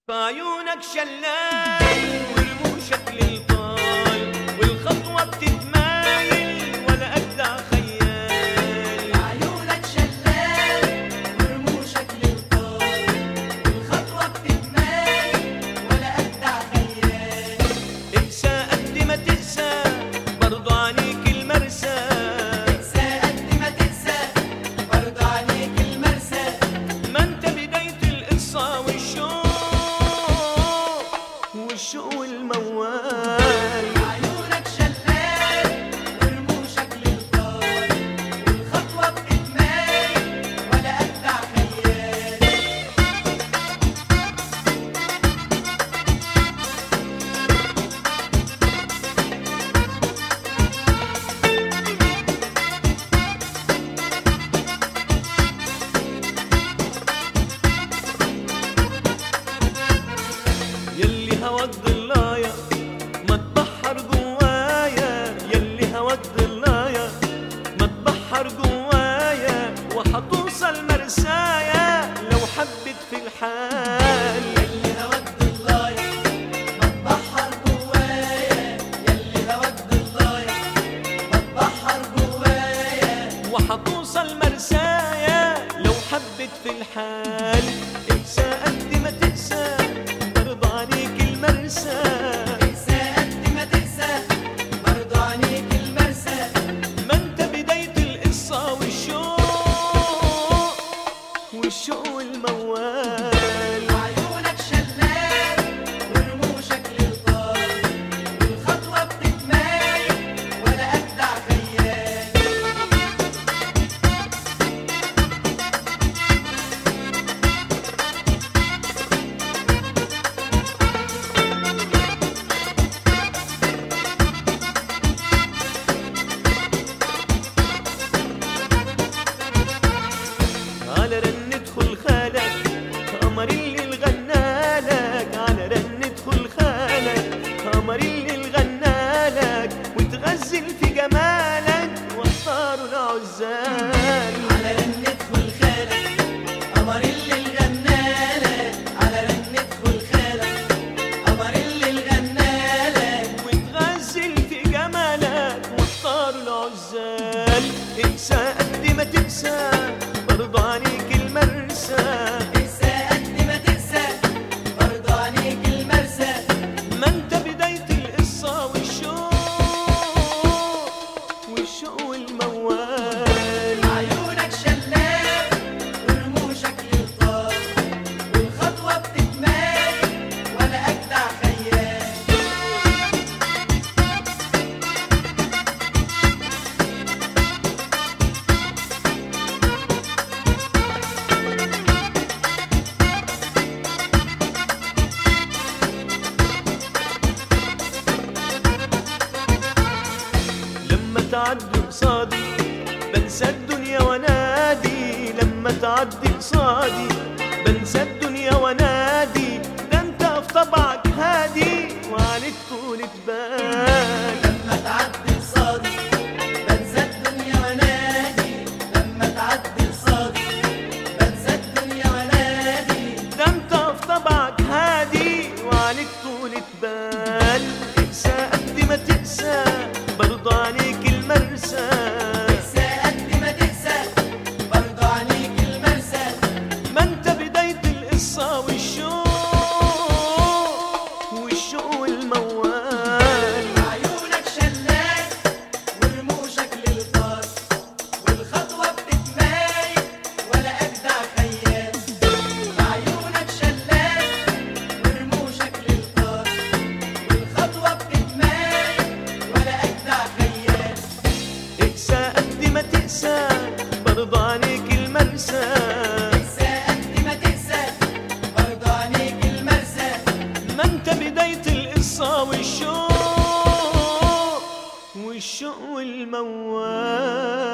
بعيونك شلال ورموشك للطال والخطوة بتتمايل ولا أجدع خيال عيونك شلال ورموشك للطال والخطوة بتتمايل ولا أجدع خيال اقسى قد ما تقسى برضو عليك المرسى تقسى قد ما تقسى برضه عليك المرسى ما انت بداية القصة والشوق والشوق والموال عيونك شلال ورموشك للطال والخطوة بتتمايل ولا أجدع خيال يلي هواك ضلايا ما تبحر جوايا يلي هواك ضلايا ما تبحر جوايا وحتوصل مرسايا لو حبت في الحال يلي هواك ضلايا ما تبحر جوايا يلي هواك ضلايا ما تبحر جوايا وحتوصل مرسايا لو حبت في الحال انسى قد ما تقسى برضى عليك المرسى تقسى قد ما تقسى برضه عليك المرسى ما انت بداية القصة والشوق والشوق والموال عيونك شلال ورموشك للطال والخطوة بتتمايل ولا أجدع خيال على رن ادخل خالك قمر اللي الغنالك على رن ادخل خالك قمر اللي الغنالك وتغزل في جمالك واختاروا العزال على رن ادخل خالك قمر اللي الغنالك على رن ادخل خالك قمر اللي الغنالك وتغزل في جمالك واختاروا العزال انسى قد ما تنسى برضى عليك المرسى تقسى قد ما تقسى برضه عليك المرسى ما انت بداية القصة والشوق والشوق والموال عيونك شلال ورموشك للطال والخطوة بتتمايل ولا أجدع خيال لما تعدي قصادي بنسى الدنيا ونادي لما تعدي قصادي بنسى الدنيا ونادي ده انت في طبعك هادي وعليك طولة بال لما تعدي قصادي بنسى الدنيا ونادي لما تعدي قصادي بنسى الدنيا ونادي ده انت في طبعك هادي وعليك طولة بال اقسى قد ما تقسى برضى عليك المرسى تقسى قد ما تقسى برضه عليك المرسى ما انت بداية القصة والشوق والشوق والموال عيونك شلال ورموشك للطال والخطوة بتتمايل ولا أجدع خيال عيونك شلال ورموشك للطال والخطوة بتتمايل ولا أجدع خيال اقسى قد ما تقسى برضى عليك المرسى تقسى قد ما تقسى برضه عليك المرسى ما انت بداية القصة والشوق والشوق والموال